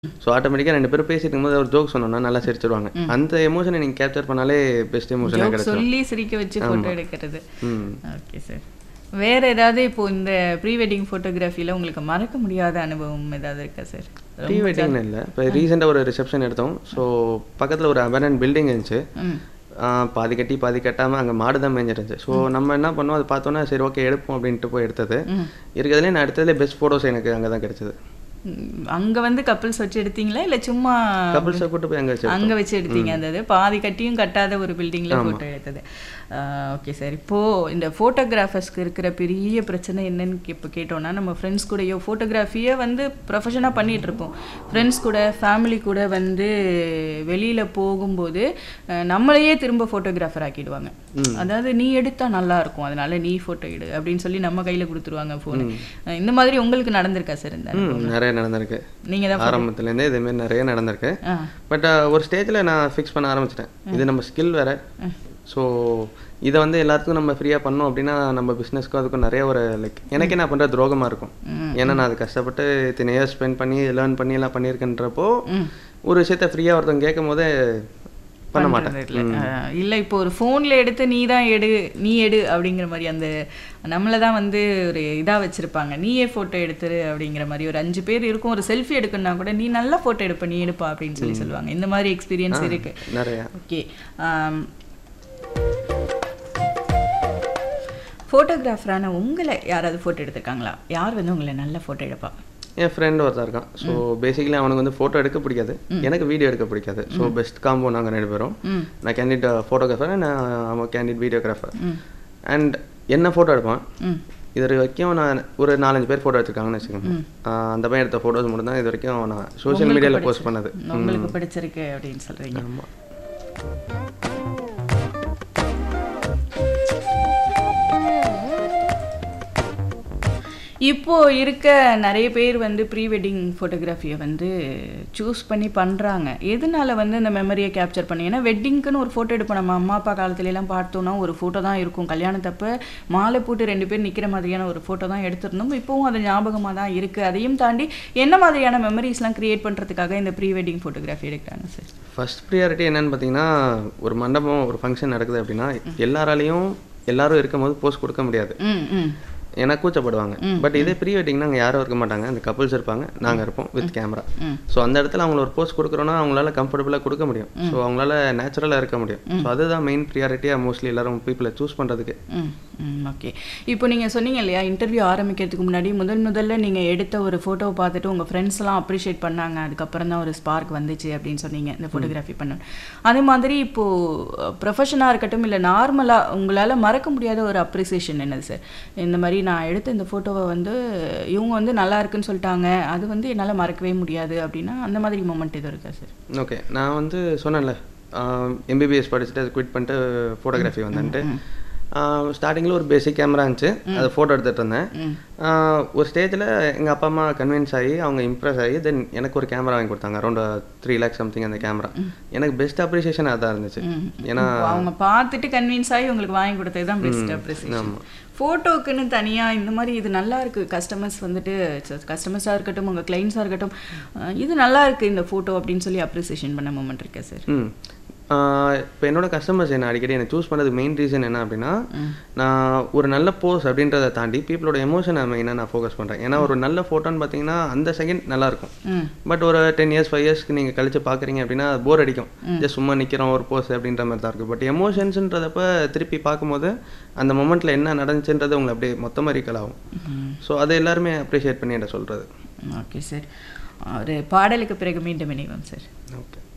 So ஆட்டோமேட்டிக்காக ரெண்டு பேரும் பேசிட்டு இருக்கும்போது ஒரு ஜோக் சொன்னோம்னா நல்லா சிரிச்சிருவாங்க அந்த எமோஷனை நீங்கள் கேப்சர் பண்ணாலே பெஸ்ட் எமோஷனாக ஜோக் கிடைச்சிடும் சொல்லி சிரிக்க வச்சு ஃபோட்டோ எடுக்கிறது ம் ஓகே சார் வேற ஏதாவது இப்போ இந்த ப்ரீ வெட்டிங் ஃபோட்டோகிராஃபியில் உங்களுக்கு மறக்க முடியாத அனுபவம் ஏதாவது இருக்கா சார் ப்ரீ வெட்டிங்னு இல்லை இப்போ ரீசெண்டாக ஒரு ரிசப்ஷன் எடுத்தோம் ஸோ பக்கத்தில் ஒரு அபரன் பில்டிங் இருந்துச்சு ம் ஆ, பாதி கட்டி பாதி கட்டாமல் அங்கே மாடு தான் மேய்ஞ்சிருந்துச்சு ஸோ நம்ம என்ன பண்ணோம் அதை பார்த்தோன்னா சரி ஓகே எடுப்போம் அப்படின்ட்டு போய் எடுத்தது ம். இருக்கிறதுலே நான் எடுத்ததுலேயே பெஸ்ட் ஃபோட்டோஸ் எனக்கு அங்கே தான் கிடைச்சது ம், அங்க வந்து கப்பிள்ஸ் வச்சு எடுத்தீங்களா இல்ல சும்மா கபிள்ஸை கூட்டு போய் அங்கே வச்சு அங்க வச்சு எடுத்தீங்க அந்த இது பாதி கட்டியும் கட்டாத ஒரு பில்டிங்ல போட்டோ எடுத்தது ஓகே சார் இப்போ இந்த ஃபோட்டோகிராஃபர்ஸ்க்கு இருக்கிற பெரிய பிரச்சனை என்னன்னு இப்போ கேட்டோம்னா நம்ம ஃப்ரெண்ட்ஸ் கூடயோ ஃபோட்டோகிராஃபியை வந்து ப்ரொஃபஷனாக பண்ணிட்டு இருப்போம் ஃப்ரெண்ட்ஸ் கூட ஃபேமிலி கூட வந்து வெளியில போகும்போது அஹ், நம்மளையே திரும்ப ஃபோட்டோகிராஃபர் ஆக்கிடுவாங்க அதாவது நீ எடுத்தா நல்லா இருக்கும் அதனால நீ ஃபோட்டோ எடு அப்படின்னு சொல்லி நம்ம கையில கொடுத்துருவாங்க ஃபோன் இந்த மாதிரி உங்களுக்கு நடந்திருக்கா சார் இந்த ம் நிறைய நடந்திருக்கு நீங்க தான் ஆரம்பத்துலேருந்தே இதுமாரி நிறைய நடந்திருக்கு ஆ பட் ஒரு ஸ்டேஜில் நான் ஃபிக்ஸ் பண்ண ஆரம்பிச்சிட்டேன் இது நம்ம ஸ்கில் வேற ஸோ இதை வந்து எல்லாத்துக்கும் நம்ம ஃப்ரீயாக பண்ணோம் அப்படின்னா நம்ம பிஸ்னஸ்க்கும் அதுக்கும் நிறைய ஒரு லைக் எனக்கே நான் பண்ணுற துரோகமாக இருக்கும் ஏன்னா நான் அது கஷ்டப்பட்டு இத்தனை இயர்ஸ் ஸ்பெண்ட் பண்ணி லேர்ன் பண்ணி எல்லாம் பண்ணியிருக்கேன்றப்போ ஒரு விஷயத்த ஃப்ரீயாக ஒருத்தவங்க கேட்கும் போதே பண்ண மாட்டேன் பண்றது இல்ல. அஹ் இல்ல இப்போ ஒரு ஃபோன்ல எடுத்து நீ தான் எடு நீ எடு அப்படிங்கிற மாதிரி அந்த நம்மள தான் வந்து ஒரு இதா வச்சிருப்பாங்க நீயே போட்டோ எடுத்துரு அப்படிங்கிற மாதிரி ஒரு அஞ்சு பேர் இருக்கும் ஒரு செல்ஃபி எடுக்கணும்னா கூட நீ நல்லா போட்டோ எடுப்ப நீ எடுப்பா அப்படின்னு சொல்லி சொல்லுவாங்க இந்த மாதிரி எக்ஸ்பீரியன்ஸ் இருக்கு நிறையா ஓகே ஃபோட்டோகிராஃபரான உங்களை யாராவது ஃபோட்டோ எடுத்திருக்காங்களா யார் வந்து உங்களை நல்ல ஃபோட்டோ எடுப்பா என் ஃப்ரெண்ட் ஒருத்தன் இருக்கான் ஸோ பேசிக்கலி அவனுக்கு வந்து ஃபோட்டோ எடுக்க பிடிக்காது எனக்கு வீடியோ எடுக்க பிடிக்காது ஸோ பெஸ்ட் காம்போ நாங்கள் ரெண்டு பேரும் ம் நான் கேண்டிட் ஃபோட்டோகிராஃபர் நான் அவன் கேண்டிட் வீடியோகிராஃபர் அண்ட் என்ன ஃபோட்டோ எடுப்பான் ம் இது வரைக்கும் நான் ஒரு நாலஞ்சு பேர் ஃபோட்டோ எடுத்திருக்காங்கன்னு வச்சுக்கோங்க ஆஹ் அந்த பையன் எடுத்த ஃபோட்டோஸ் மட்டும் தான் இது வரைக்கும் நான் சோஷியல் மீடியாவில் போஸ்ட் பண்ணது உங்களுக்கு பிடிச்சிருக்கு அப்படின்னு சொல்றீங்க ஆமா இப்போ இருக்க நிறைய பேர் வந்து ப்ரீ வெட்டிங் ஃபோட்டோகிராஃபியை வந்து சூஸ் பண்ணி பண்ணுறாங்க எதனால வந்து இந்த மெமரியை கேப்சர் பண்ணி ஏன்னா வெட்டிங்க்குன்னு ஒரு ஃபோட்டோ எடுப்போம் நம்ம அம்மா அப்பா காலத்துல எல்லாம் பார்த்தோம்னா ஒரு ஃபோட்டோ தான் இருக்கும் கல்யாணத்தப்ப மாலை போட்டு ரெண்டு பேர் நிற்கிற மாதிரியான ஒரு ஃபோட்டோ தான் எடுத்திருந்தோம் இப்போவும் அது ஞாபகமாக தான் இருக்குது அதையும் தாண்டி என்ன மாதிரியான மெமரிஸ்லாம் கிரியேட் பண்ணுறதுக்காக இந்த ப்ரீ வெட்டிங் ஃபோட்டோகிராஃபி எடுக்கிறாங்க சார் ஃபர்ஸ்ட் ப்ரியாரிட்டி என்னன்னு பார்த்தீங்கன்னா ஒரு மண்டபம் ஒரு ஃபங்க்ஷன் நடக்குது அப்படின்னா எல்லாராலையும் எல்லாரும் இருக்கும்போது போஸ்ட் கொடுக்க முடியாது ம் ம் ஏன்னா கூச்சப்படுவாங்க பட் இதே ப்ரீ வெட்டிங்னா அங்கே யாரும் இருக்க மாட்டாங்க அந்த கப்புள்ஸ் இருப்பாங்க நாங்கள் இருப்போம் வித் கேமரா ம். ஸோ அந்த இடத்துல அவங்கள ஒரு போஸ்ட் கொடுக்குறோன்னா அவங்களால கம்ஃபர்டபுளாக கொடுக்க முடியும் ஸோ அவங்களால நேச்சுரலாக இருக்க முடியும் ஸோ அதுதான் மெயின் ப்ரியாரிட்டியாக மோஸ்ட்லி எல்லாரும் பீப்புளை சூஸ் பண்ணுறதுக்கு ம் ம் ஓகே இப்போ நீங்கள் சொன்னீங்க இல்லையா இன்டர்வியூ ஆரம்பிக்கிறதுக்கு முன்னாடி முதல் முதல்ல நீங்கள் எடுத்த ஒரு ஃபோட்டோவை பார்த்துட்டு உங்கள் ஃப்ரெண்ட்ஸ்லாம் அப்ரிஷியேட் பண்ணாங்க அதுக்கப்புறம் தான் ஒரு ஸ்பார்க் வந்துச்சு அப்படின்னு சொன்னீங்க இந்த ஃபோட்டோகிராஃபி பண்ண அதே மாதிரி இப்போது ப்ரொஃபஷனாக இருக்கட்டும் இல்லை நார்மலாக உங்களால் மறக்க முடியாத ஒரு அப்ரிசியேஷன் என்னது சார் இந்த மாதிரி நான் எடுத்த இந்த ஃபோட்டோவை வந்து இவங்க வந்து நல்லா இருக்குன்னு சொல்லிட்டாங்க அது வந்து என்னால் மறக்கவே முடியாது அப்படின்னா அந்த மாதிரி மூமெண்ட் எதுவும் இருக்கா சார் ஓகே நான் வந்து சொன்னேன்ல எம்பிபிஎஸ் படிச்சுட்டு அது குவிட் பண்ணிட்டு ஃபோட்டோகிராஃபி வந்தேன்ட்டு ஸ்டார்டிங்கில் ஒரு பேசிக் கேமரா இருந்துச்சு அதை ஃபோட்டோ எடுத்துகிட்டு இருந்தேன் ஆஹ் ஒரு ஸ்டேஜில் எங்கள் அப்பா அம்மா கன்வின்ஸ் ஆகி அவங்க இம்ப்ரெஸ் ஆகி தென் எனக்கு ஒரு கேமரா வாங்கி கொடுத்தாங்க அரௌண்ட் த்ரீ லேக்ஸ் சம்திங் அந்த கேமரா எனக்கு பெஸ்ட் அப்ரிசியேஷன் அதான் இருந்துச்சு ஏன்னா இப்போ அவங்க பார்த்துட்டு கன்வின்ஸ் ஆகி உங்களுக்கு வாங்கி கொடுத்தது தான் பெஸ்ட் அப்ரிசியேஷன் ஃபோட்டோக்குன்னு தனியாக இந்த மாதிரி இது நல்லா இருக்கு கஸ்டமர்ஸ் வந்துட்டு கஸ்டமர்ஸாக இருக்கட்டும் உங்கள் கிளைண்ட்ஸாக இருக்கட்டும் அஹ் இது நல்லா இருக்கு இந்த ஃபோட்டோ அப்படின்னு சொல்லி அப்ரிசியேஷன் பண்ண மூமெண்ட் இருக்கா சார் ம் இப்போ என்னோட கஸ்டமர்ஸ் என்ன அடிக்கடி என்ன சூஸ் பண்ணது மெயின் ரீசன் என்ன அப்படின்னா நான் ஒரு நல்ல போஸ் அப்படின்றத தாண்டி பீப்புளோட எமோஷனை மெயினாக நான் ஃபோக்கஸ் பண்ணுறேன் ஏன்னா ஒரு நல்ல ஃபோட்டோன்னு பார்த்தீங்கன்னா அந்த செகண்ட் நல்லாயிருக்கும் ம் பட் ஒரு டென் இயர்ஸ் ஃபைவ் இயர்ஸ்க்கு நீங்கள் கழிச்சு பார்க்குறீங்க அப்படின்னா போர் அடிக்கும் ஜஸ்ட் சும்மா நிற்கிறோம் ஒரு போஸ் அப்படின்ற மாதிரி தான் இருக்கும் பட் எமோஷன்ஸ்ன்றதப்ப திருப்பி பார்க்கும்போது அந்த மொமெண்ட்டில் என்ன நடந்துச்சுன்றது உங்களை அப்படியே மொத்தமாக ரீக்கல் ஆகும் ஸோ அதை எல்லாருமே அப்ரிஷியேட் பண்ணி என்ன சொல்கிறது ஓகே சார் ஒரு பாடலுக்கு பிறகு மீண்டும் இணைவோம் சார் ஓகே